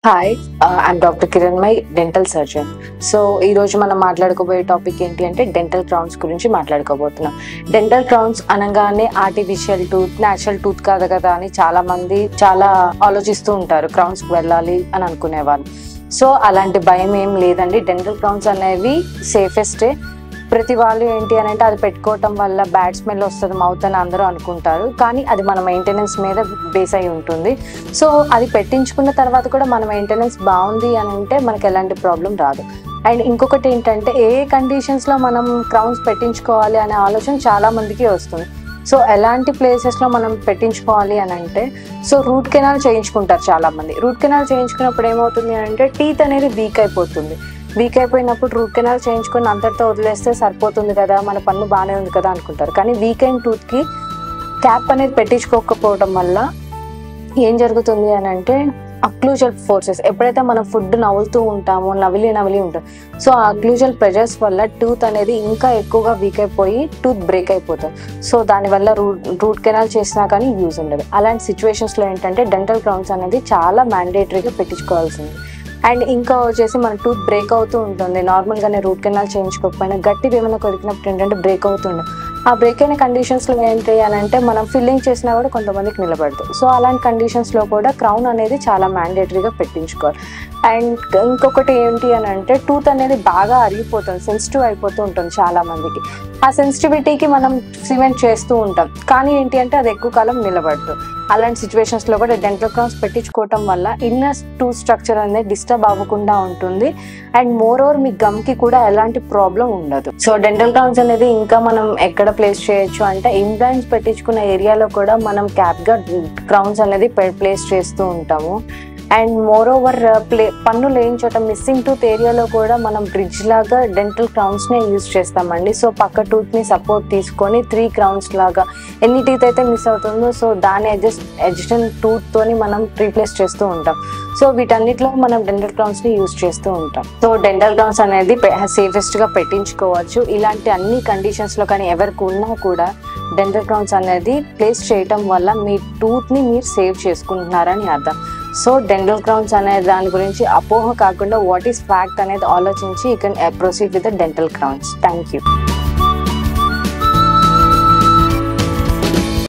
hi I'm doctor Kiran my dental surgeon so ఈ రోజు మనం మాట్లాడుకోబోయే టాపిక్ ఏంటి అంటే డెంటల్ క్రౌన్స్ గురించి మాట్లాడుకోబోతున్నాం డెంటల్ క్రౌన్స్ అనగానే ఆర్టిఫిషియల్ టూత్ న్యాచురల్ టూత్ కాదు కదా అని చాలా మంది చాలా ఆలోచిస్తూ ఉంటారు క్రౌన్స్ కి వెళ్ళాలి అని అనుకునేవాళ్ళు సో అలాంటి భయం ఏం లేదండి డెంటల్ క్రౌన్స్ అనేవి సేఫెస్టే ప్రతి వాళ్ళు ఏంటి అని అంటే అది పెట్టుకోవటం వల్ల బ్యాడ్ స్మెల్ వస్తుంది మౌత్ అని అందరూ అనుకుంటారు కానీ అది మన మెయింటెనెన్స్ మీద బేస్ అయి ఉంటుంది సో అది పెట్టించుకున్న తర్వాత కూడా మన మెయింటెనెన్స్ బాగుంది అని అంటే మనకి ఎలాంటి ప్రాబ్లం రాదు అండ్ ఇంకొకటి ఏంటంటే ఏ కండిషన్స్లో మనం క్రౌన్స్ పెట్టించుకోవాలి అనే ఆలోచన చాలా మందికి వస్తుంది సో ఎలాంటి ప్లేసెస్లో మనం పెట్టించుకోవాలి అని అంటే సో రూట్ కెనాల్ చేయించుకుంటారు చాలా మంది రూట్ కెనాల్ చేయించుకున్నప్పుడు ఏమవుతుంది అని అంటే టీత్ అనేది వీక్ అయిపోతుంది వీక్ అయిపోయినప్పుడు రూట్ కెనాల్ చేయించుకొని అంతటితో వదిలేస్తే సరిపోతుంది కదా మన పన్ను బాగానే ఉంది కదా అనుకుంటారు కానీ వీకెండ్ టూత్కి క్యాప్ అనేది పెట్టించుకోకపోవడం వల్ల ఏం జరుగుతుంది అని అంటే అక్లూజల్ ఫోర్సెస్ ఎప్పుడైతే మనం ఫుడ్ నవ్వులుతూ ఉంటామో నవిలి నవిలి ఉంటాం సో ఆ అక్లూజల్ ప్రెజర్స్ వల్ల టూత్ అనేది ఇంకా ఎక్కువగా వీక్ అయిపోయి టూత్ బ్రేక్ అయిపోతుంది సో దానివల్ల రూట్ రూట్ కెనాల్ చేసినా కానీ యూజ్ ఉండదు అలాంటి సిచ్యువేషన్స్లో ఏంటంటే డెంటల్ క్రౌన్స్ అనేది చాలా మ్యాండేటరీగా పెట్టించుకోవాల్సింది అండ్ ఇంకా వచ్చేసి మన టూత్ బ్రేక్ అవుతూ ఉంటుంది నార్మల్గానే రూట్ కెనాల్ చేయించుకోకపోయినా గట్టిది ఏమైనా కొరికినప్పుడు ఏంటంటే బ్రేక్ అవుతుండే ఆ బ్రేక్ అయిన కండిషన్స్లో ఏంటి అని అంటే మనం ఫిల్లింగ్ చేసినా కూడా కొంతమందికి నిలబడదు సో అలాంటి కండిషన్స్లో కూడా క్రౌన్ అనేది చాలా మ్యాండేటరీగా పెట్టించుకోవాలి అండ్ ఇంకొకటి ఏంటి అని అంటే టూత్ అనేది బాగా అరిగిపోతుంది సెన్సిటివ్ అయిపోతూ ఉంటుంది చాలా మందికి ఆ సెన్సిటివిటీకి మనం సిమెంట్ చేస్తూ ఉంటాం కానీ ఏంటి అంటే అది ఎక్కువ కాలం నిలబడదు అలాంటి సిచ్యువేషన్స్లో కూడా డెంటల్ క్రౌన్స్ పెట్టించుకోవటం వల్ల ఇన్నర్ టూత్ స్ట్రక్చర్ అనేది డిస్టర్బ్ అవ్వకుండా ఉంటుంది అండ్ మోర్ ఓవర్ మీ గమ్కి కూడా ఎలాంటి ప్రాబ్లం ఉండదు సో డెంటల్ క్రౌన్స్ అనేది ఇంకా మనం ఎక్కడ ప్లేస్ చేయొచ్చు అంటే ఇంప్లాంట్స్ పెట్టించుకున్న ఏరియాలో కూడా మనం క్యాప్గా క్రౌన్స్ అనేది ప్లేస్ చేస్తూ ఉంటాము అండ్ మోర్ ఓవర్ ప్లే పన్ను లేని చోట మిస్సింగ్ టూత్ ఏరియాలో కూడా మనం బ్రిడ్జ్ లాగా డెంటల్ క్రౌన్స్నే యూజ్ చేస్తామండి సో పక్క టూత్ని సపోర్ట్ తీసుకొని త్రీ క్రౌన్స్ లాగా ఎన్ని టీత్ అయితే మిస్ అవుతుందో సో దాని అడ్జస్ట్ అడ్జస్టెంట్ టూత్తోని మనం రీప్లేస్ చేస్తూ ఉంటాం సో వీటన్నిటిలో మనం డెంటల్ క్రౌన్స్ని యూజ్ చేస్తూ ఉంటాం సో డెంటల్ క్రౌన్స్ అనేది సేఫెస్ట్గా పెట్టించుకోవచ్చు ఇలాంటి అన్ని కండిషన్స్లో కానీ ఎవరికి ఉన్నా కూడా డెంటల్ క్రౌన్స్ అనేది ప్లేస్ చేయటం వల్ల మీ టూత్ని మీరు సేవ్ చేసుకుంటున్నారని అర్థం సో డెంటల్ క్రౌన్స్ అనే దాని గురించి అపోహ కాకుండా వాట్ ఈస్ ఫ్యాక్ట్ అనేది ఆలోచించి you can proceed with the dental crowns thank you